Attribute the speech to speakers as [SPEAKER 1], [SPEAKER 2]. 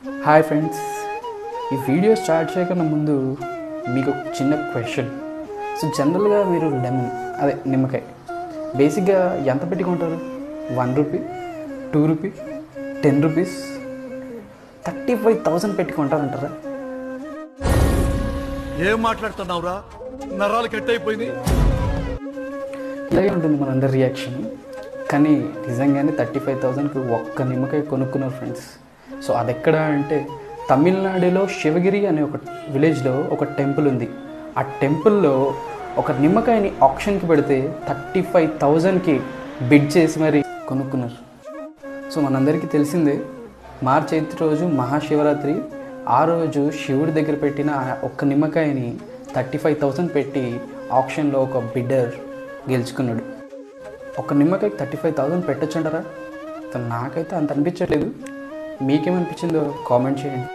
[SPEAKER 1] hi friends ఈ video start చేయకన్నా ముందు మీకు ఒక చిన్న క్వశ్చన్ సో జనరల్గా మీరు లెమన్ అదే నిమ్మకాయ బేసిక్గా ఎంత పెట్టుకుంటారు one rupee two rupee ten rupees thirty five thousand పెట్టుకుంటారంటారా
[SPEAKER 2] ఏం మాట్లాడుతున్నావురా నరాలు కట్ అయిపోయింది
[SPEAKER 1] ఇలాగే ఉంటుంది మనందరి రియాక్షన్ కానీ నిజంగానే థర్టీ ఫైవ్ థౌజండ్కి ఒక్క నిమ్మకాయ కొనుక్కున్నారు ఫ్రెండ్స్ సో అది ఎక్కడ అంటే తమిళనాడులో శివగిరి అనే ఒక విలేజ్లో ఒక టెంపుల్ ఉంది ఆ టెంపుల్లో ఒక నిమ్మకాయని ఆప్షన్కి పెడితే థర్టీ ఫైవ్ థౌజండ్కి బిడ్ చేసి మరి కొనుక్కున్నారు సో మనందరికీ తెలిసిందే మార్చి ఎయిత్ రోజు మహాశివరాత్రి ఆ రోజు శివుడి దగ్గర పెట్టిన ఆ ఒక్క నిమ్మకాయని థర్టీ ఫైవ్ థౌసండ్ పెట్టి ఆప్షన్లో ఒక బిడ్డర్ గెలుచుకున్నాడు ఒక నిమ్మకాయకి థర్టీ ఫైవ్ థౌసండ్ పెట్టొచ్చు అంటారా నాకైతే అంత అనిపించట్లేదు మీకేమనిపించిందో కామెంట్ చేయండి